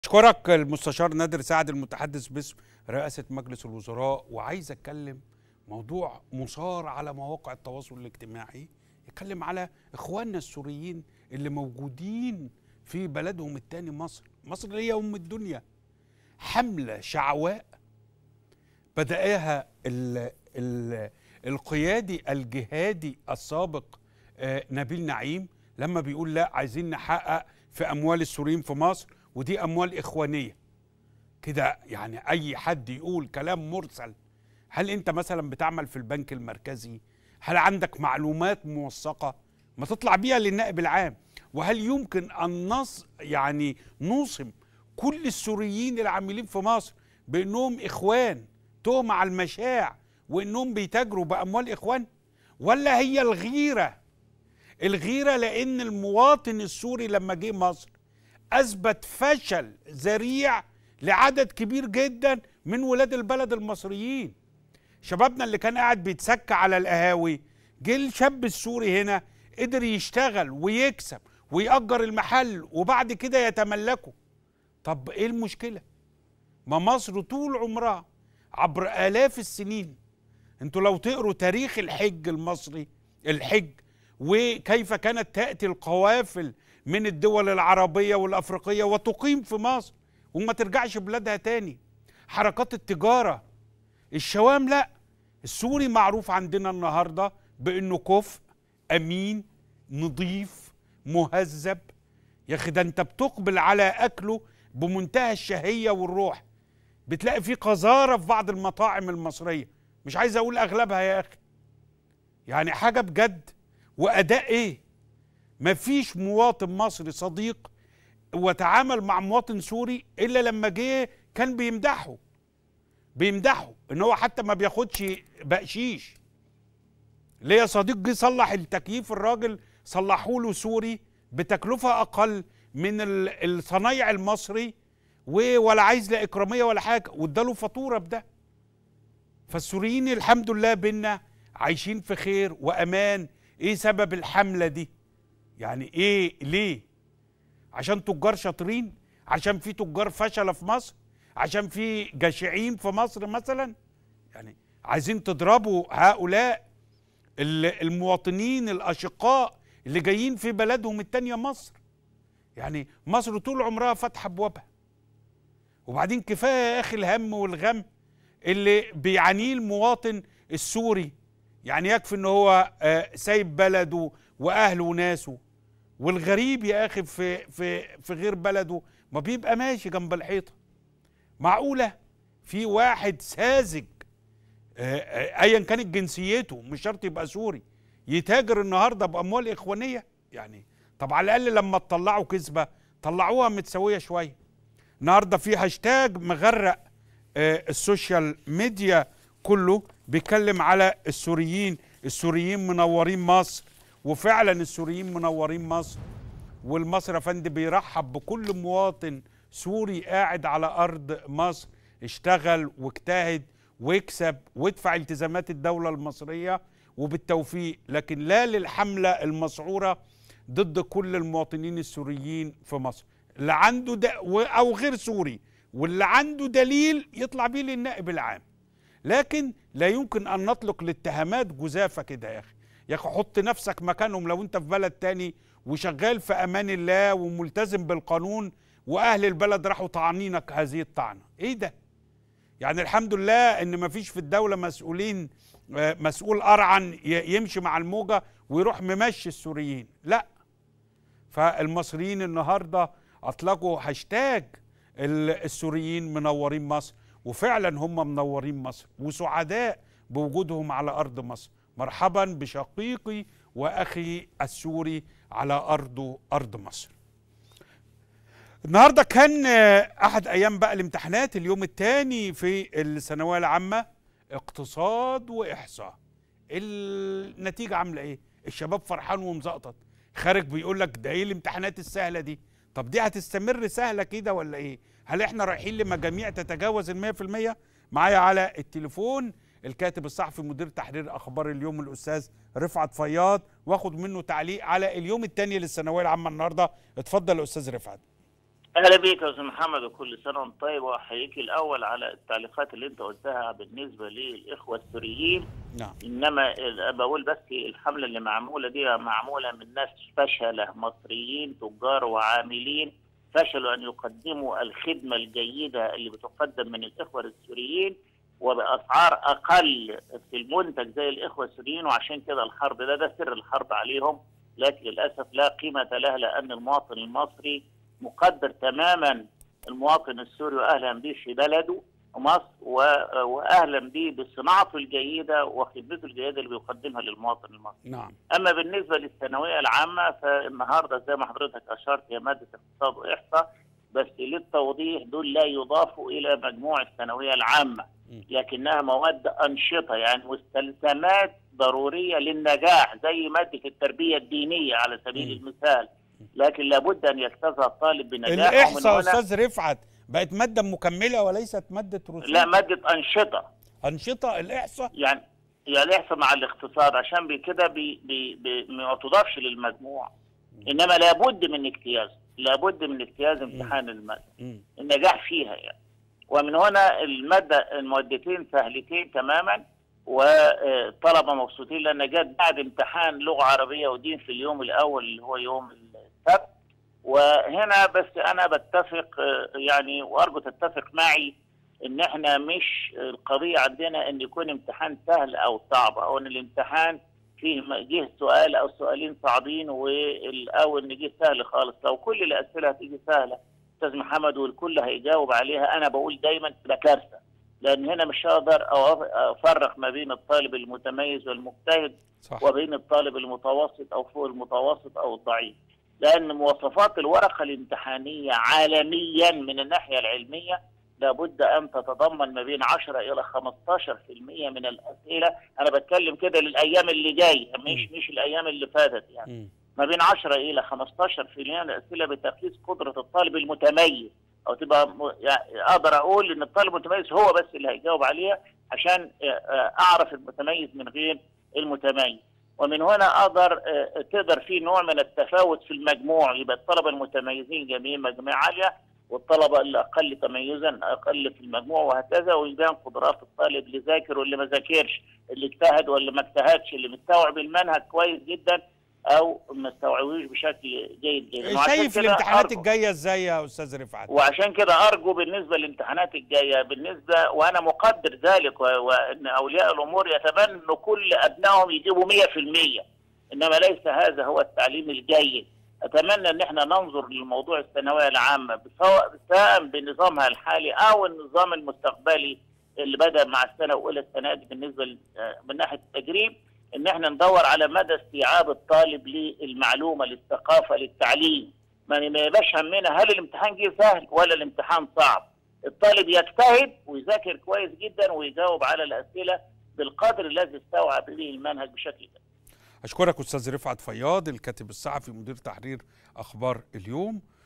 اشكرك المستشار نادر سعد المتحدث باسم رئاسه مجلس الوزراء وعايز اتكلم موضوع مثار على مواقع التواصل الاجتماعي يتكلم على اخواننا السوريين اللي موجودين في بلدهم التاني مصر مصر اللي هي ام الدنيا حمله شعواء بدأها ال ال القيادي الجهادي السابق آه، نبيل نعيم لما بيقول لا عايزين نحقق في اموال السوريين في مصر ودي اموال اخوانيه كده يعني اي حد يقول كلام مرسل هل انت مثلا بتعمل في البنك المركزي هل عندك معلومات موثقه ما تطلع بيها للنائب العام وهل يمكن ان نص يعني نوصم كل السوريين العاملين في مصر بانهم اخوان تهمة على المشاع وانهم بيتاجروا باموال اخوان ولا هي الغيره الغيره لان المواطن السوري لما جه مصر اثبت فشل ذريع لعدد كبير جدا من ولاد البلد المصريين شبابنا اللي كان قاعد بيتسكى على القهاوي جه الشاب السوري هنا قدر يشتغل ويكسب ويأجر المحل وبعد كده يتملكه طب ايه المشكله ما مصر طول عمرها عبر آلاف السنين انتوا لو تقروا تاريخ الحج المصري الحج وكيف كانت تأتي القوافل من الدول العربية والأفريقية وتقيم في مصر وما ترجعش بلادها تاني حركات التجارة الشوام لا السوري معروف عندنا النهاردة بأنه كفء أمين نظيف مهذب يا أخي ده أنت بتقبل على أكله بمنتهى الشهية والروح بتلاقي في قذاره في بعض المطاعم المصريه مش عايز اقول اغلبها يا اخي يعني حاجه بجد واداء ايه مفيش مواطن مصري صديق وتعامل مع مواطن سوري الا لما جه كان بيمدحه بيمدحه ان هو حتى ما بياخدش بقشيش ليا صديق جه صلح التكييف الراجل صلحوا له سوري بتكلفه اقل من الصنايع المصري ولا عايز لا اكراميه ولا حاجه واداله فاتوره بده فالسوريين الحمد لله بينا عايشين في خير وامان ايه سبب الحمله دي يعني ايه ليه عشان تجار شاطرين عشان في تجار فشله في مصر عشان في جشعين في مصر مثلا يعني عايزين تضربوا هؤلاء المواطنين الاشقاء اللي جايين في بلدهم التانية مصر يعني مصر طول عمرها فاتحه ابوابها وبعدين كفايه يا اخي الهم والغم اللي بيعانيه المواطن السوري يعني يكفي ان هو سايب بلده واهله وناسه والغريب يا اخي في في في غير بلده ما بيبقى ماشي جنب الحيطه معقوله في واحد ساذج ايا كانت جنسيته مش شرط يبقى سوري يتاجر النهارده باموال اخوانيه يعني طب على الاقل لما تطلعوا كذبه طلعوها متساويه شويه النهارده في هاشتاج مغرق آه السوشيال ميديا كله بيتكلم على السوريين السوريين منورين مصر وفعلا السوريين منورين مصر والمصري يا فندم بيرحب بكل مواطن سوري قاعد على ارض مصر اشتغل واجتهد واكسب وادفع التزامات الدوله المصريه وبالتوفيق لكن لا للحمله المسعوره ضد كل المواطنين السوريين في مصر اللي عنده ده او غير سوري واللي عنده دليل يطلع بيه للنائب العام لكن لا يمكن ان نطلق الاتهامات جزافه كده يا اخي يا اخي حط نفسك مكانهم لو انت في بلد تاني وشغال في امان الله وملتزم بالقانون واهل البلد راحوا طعنينك هذه الطعنه ايه ده يعني الحمد لله ان ما فيش في الدوله مسؤولين مسؤول ارعن يمشي مع الموجه ويروح ممشي السوريين لا فالمصريين النهارده اطلقوا هاشتاج السوريين منورين مصر وفعلا هم منورين مصر وسعداء بوجودهم على ارض مصر مرحبا بشقيقي واخي السوري على ارض ارض مصر النهارده كان احد ايام بقى الامتحانات اليوم الثاني في الثانويه العامه اقتصاد واحصاء النتيجه عامله ايه الشباب فرحان ومزقطط خارج بيقول لك ده ايه الامتحانات السهله دي طب دي هتستمر سهله كده ولا ايه هل احنا رايحين لمجاميع تتجاوز ال 100% معايا على التليفون الكاتب الصحفي مدير تحرير اخبار اليوم الاستاذ رفعت فياض واخد منه تعليق على اليوم الثاني للثانويه العامه النهارده اتفضل يا استاذ رفعت اهلا بيك يا استاذ محمد وكل سنه وانت طيب واحييك الاول على التعليقات اللي انت قلتها بالنسبه للاخوه السوريين نعم انما ال- بقول بس الحمله اللي معموله دي معموله من ناس فشله مصريين تجار وعاملين فشلوا ان يقدموا الخدمه الجيده اللي بتقدم من الاخوه السوريين وباسعار اقل في المنتج زي الاخوه السوريين وعشان كده الحرب ده ده سر الحرب عليهم لكن للاسف لا قيمه لها لان المواطن المصري مقدر تماما المواطن السوري واهلا به في بلده مصر و- واهلا به بصناعته الجيده وخدمته الجيده اللي بيقدمها للمواطن المصري. نعم اما بالنسبه للثانويه العامه فالنهارده زي ما حضرتك اشرت هي ماده اقتصاد واحصاء بس للتوضيح دول لا يضافوا الى مجموع الثانويه العامه م. لكنها مواد انشطه يعني مستلزمات ضروريه للنجاح زي ماده التربيه الدينيه على سبيل م. المثال لكن لابد ان يجتازها الطالب بنجاح ومن الاحصاء هنا استاذ رفعت بقت ماده مكمله وليست ماده رسوم لا ماده انشطه انشطه الاحصاء يعني يعني يحصل مع الاقتصاد عشان بي كده بي بي بي ما تضافش للمجموع انما لابد من اجتياز لابد من اجتياز امتحان الماده مم. النجاح فيها يعني ومن هنا الماده المادتين سهلتين تماما والطلبه مبسوطين لان جت بعد امتحان لغه عربيه ودين في اليوم الاول اللي هو يوم السبت وهنا بس انا بتفق آه، يعني وارجو تتفق معي ان احنا مش القضيه عندنا ان يكون امتحان سهل او صعب او ان الامتحان فيه م- جه سؤال او سؤالين صعبين وال- او ان جه سهل خالص لو كل الاسئله هتيجي سهله استاذ محمد والكل هيجاوب عليها انا بقول دايما تبقى كارثه لان هنا مش هقدر أو- افرق ما بين الطالب المتميز والمجتهد صح وبين الطالب المتوسط او فوق المتوسط او الضعيف لان مواصفات الورقه الامتحانيه عالميا من الناحيه العلميه لابد ان تتضمن ما بين 10 الى 15% من الاسئله انا بتكلم كده للايام اللي جايه مش مش الايام اللي فاتت يعني مم. ما بين 10 الى 15% من الاسئله بتقيس قدره الطالب المتميز او تبقى م- يعني اقدر اقول ان الطالب المتميز هو بس اللي هيجاوب عليها عشان آه، آه، اعرف المتميز من غير المتميز ومن هنا اقدر آه، تقدر في نوع من التفاوت في المجموع يبقى الطلبه المتميزين جميعا مجموعه عاليه والطلبه اللي اقل تميزا اقل في المجموع وهكذا ويبان قدرات الطالب اللي ذاكر واللي ما ذاكرش اللي اجتهد واللي ما اجتهدش اللي مستوعب المنهج كويس جدا او ما استوعبوش بشكل جيد جدا وعشان شايف كده الامتحانات أرجو- الجايه ازاي يا استاذ رفعت وعشان كده ارجو بالنسبه للامتحانات الجايه بالنسبه وانا مقدر ذلك و- وان اولياء الامور يتبنوا كل ابنائهم يجيبوا 100% انما ليس هذا هو التعليم الجيد اتمنى ان احنا ننظر لموضوع الثانويه العامه سواء سواء بنظامها الحالي او النظام المستقبلي اللي بدا مع السنه الاولى السنه دي بالنسبه ل- آه، من ناحيه التجريب ان احنا ندور على مدى استيعاب الطالب للمعلومه للثقافه للتعليم ما ما يبقاش همنا هل الامتحان جه سهل ولا الامتحان صعب الطالب يجتهد ويذاكر كويس جدا ويجاوب على الاسئله بالقدر الذي استوعب به المنهج بشكل كامل اشكرك استاذ رفعت فياض الكاتب الصحفي مدير تحرير اخبار اليوم